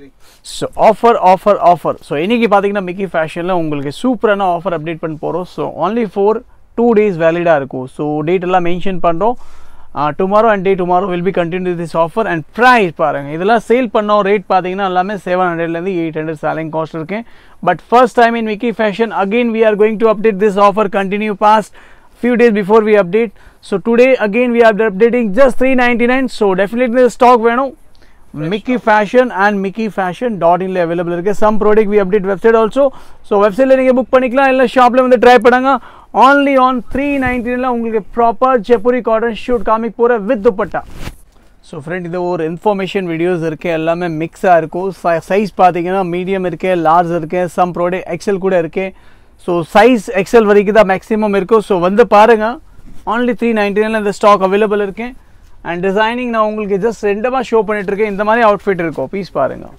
so offer offer offer so இன்றைக்கி பார்த்தீங்கன்னா Mickey ஃபேஷனில் உங்களுக்கு சூப்பரான ஆஃபர் அப்டேட் பண்ண போகிறோம் so only for two days வேலிடாக இருக்கும் ஸோ டேட் எல்லாம் மென்ஷன் பண்ணுறோம் tomorrow and day tomorrow will be continue this offer and price பாருங்கள் இதெல்லாம் சேல் பண்ணோம் ரேட் பார்த்தீங்கன்னா எல்லாமே செவன் ஹண்ட்ரட்லேருந்து எயிட் ஹண்ட்ரட் சேலிங் காஸ்ட் இருக்கேன் but first time in Mickey fashion again we are going to update this offer continue past few days before we update so today again we are updating just 399 so definitely the stock வேணும் Mickey fashion and Mickey fashion dot இன்ல available இருக்குது some product we update website also so வெப்சைட்டில் நீங்கள் book பண்ணிக்கலாம் இல்லை ஷாப்பில் வந்து try பண்ணுங்க ஆன்லி ஆன் த்ரீ நைன்டீனில் உங்களுக்கு ப்ராப்பர் ஜெப்புரி காட்டன் ஷூட் காமிக் போகிற வித் துப்பட்டா ஸோ ஃப்ரெண்ட் இது ஒரு இன்ஃபர்மேஷன் வீடியோஸ் இருக்குது எல்லாமே மிக்ஸாக இருக்கும் சைஸ் பார்த்தீங்கன்னா மீடியம் இருக்கு லார்ஜ் இருக்கு சம் ப்ராடக்ட் எக்ஸல் கூட இருக்கு ஸோ சைஸ் எக்ஸல் வரைக்கும் தான் மேக்ஸிமம் இருக்கும் ஸோ வந்து பாருங்கள் ஆன்லி த்ரீ நைன்டீனில் இந்த ஸ்டாக் அவைலபிள் இருக்கு அண்ட் டிசைனிங் நான் உங்களுக்கு ஜஸ்ட் ரெண்டமாக ஷோ பண்ணிட்டு இருக்கேன் இந்த மாதிரி அவுட்ஃபிட் இருக்கும் பீஸ் பாருங்கள்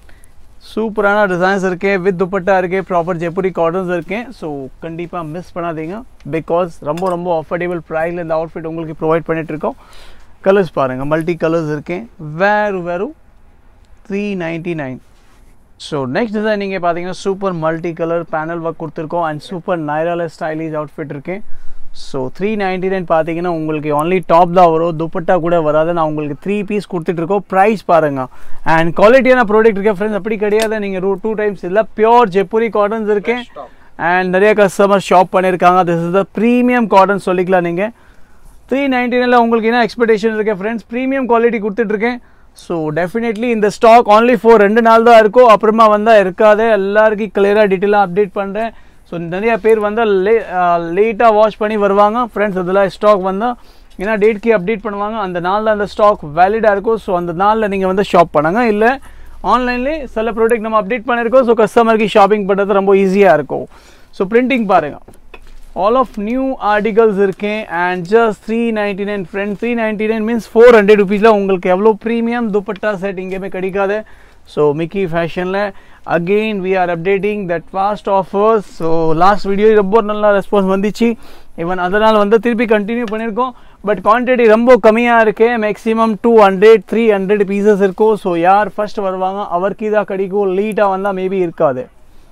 சூப்பரான டிசைன்ஸ் இருக்கு வித் துப்பட்டா இருக்கு ப்ராப்பர் ஜெப்புரி காட்டன்ஸ் இருக்கு ஸோ கண்டிப்பாக மிஸ் பண்ணாதீங்க பிகாஸ் ரொம்ப ரொம்ப அஃபோர்டபுள் ப்ரைஸில் இந்த அவுட்ஃபிட் உங்களுக்கு ப்ரொவைட் பண்ணிட்டு இருக்கோம் கலர்ஸ் பாருங்கள் மல்டி கலர்ஸ் இருக்கு வேறு வெறும் three ninety nine so next design நீங்கள் பார்த்தீங்கன்னா super multi colour panel work கொடுத்துருக்கோம் அண்ட் சூப்பர் நைரால ஸ்டைலிஷ் அவுட்ஃபிட் இருக்கு ஸோ த்ரீ நைன்டி நைன் பார்த்தீங்கன்னா உங்களுக்கு ஒன்லி டாப் தான் வரும் துப்பட்டா கூட வராது நான் உங்களுக்கு த்ரீ பீஸ் கொடுத்துட்ருக்கோம் ப்ரைஸ் பாருங்க அண்ட் குவாலிட்டியான ப்ராடக்ட் இருக்கேன் ஃப்ரெண்ட்ஸ் அப்படி கிடையாது நீங்கள் ரூ டூ டைம்ஸ் இல்லை பியோர் ஜெப்புரி காட்டன்ஸ் இருக்கேன் அண்ட் நிறைய கஸ்டமர் ஷாப் பண்ணியிருக்காங்க this is the premium cotton சொல்லிக்கலாம் நீங்கள் த்ரீ நைன்டீனில் உங்களுக்கு என்ன எக்ஸ்பெக்டேஷன் இருக்கு ஃப்ரெண்ட்ஸ் ப்ரீமியம் குவாலிட்டி கொடுத்துட்ருக்கேன் ஸோ டெஃபினெட்லி இந்த ஸ்டாக் only ஃபோர் ரெண்டு நாள் தான் இருக்கும் அப்புறமா வந்தால் இருக்காது எல்லாருக்கும் கிளியராக டீட்டெயிலாக அப்டேட் பண்ணுறேன் ஸோ நிறைய பேர் வந்து லே லேட்டாக வாஷ் பண்ணி வருவாங்க ஃப்ரெண்ட்ஸ் அதில் ஸ்டாக் வந்தால் ஏன்னா டேட்க்கு அப்டேட் பண்ணுவாங்க அந்த நாளில் அந்த ஸ்டாக் வேலிடாக இருக்கும் ஸோ அந்த நாளில் நீங்கள் வந்து ஷாப் பண்ணுங்க இல்லை ஆன்லைன்லேயே சில ப்ராடக்ட் நம்ம அப்டேட் பண்ணியிருக்கோம் ஸோ கஸ்டமருக்கு ஷாப்பிங் பண்ணுறது ரொம்ப ஈஸியாக இருக்கும் ஸோ பிரிண்டிங் பாருங்கள் ஆல் ஆஃப் நியூ ஆர்டிகல்ஸ் இருக்கேன் and just three ninety nine friend three ninety nine means four hundred ருபீஸில் உங்களுக்கு எவ்வளோ ப்ரீமியம் துப்பட்டா செட் எங்கேயுமே கிடைக்காது ஸோ மிக்கி ஃபேஷனில் again we are updating that fast offers so last video ரொம்ப நல்ல ரெஸ்பான்ஸ் வந்துச்சு ஈவன் அதனால் வந்து திருப்பி கண்டினியூ பண்ணியிருக்கோம் பட் குவான்டிட்டி ரொம்ப கம்மியாக இருக்கு maximum two hundred three hundred pieces இருக்கும் ஸோ யார் ஃபர்ஸ்ட் வருவாங்க அவருக்கு தான் கிடைக்கும் லீட்டாக வந்தால் மேபி இருக்காது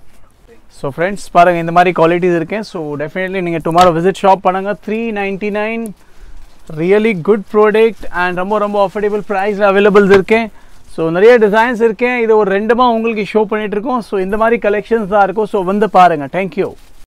ஸோ ஃப்ரெண்ட்ஸ் பாருங்கள் இந்த மாதிரி குவாலிட்டிஸ் இருக்கேன் ஸோ டெஃபினெட்லி நீங்கள் டுமாரோ விசிட் ஷாப் பண்ணுங்கள் three ninety nine really good product and ரொம்ப ரொம்ப அஃபோர்டபுள் ப்ரைஸில் அவைலபிள்ஸ் இருக்கேன் ஸோ நிறைய டிசைன்ஸ் இருக்கேன் இது ஒரு ரெண்டுமா உங்களுக்கு ஷோ பண்ணிட்டு இருக்கோம் ஸோ இந்த மாதிரி கலெக்ஷன்ஸ் தான் இருக்கும் ஸோ வந்து பாருங்கள் தேங்க்யூ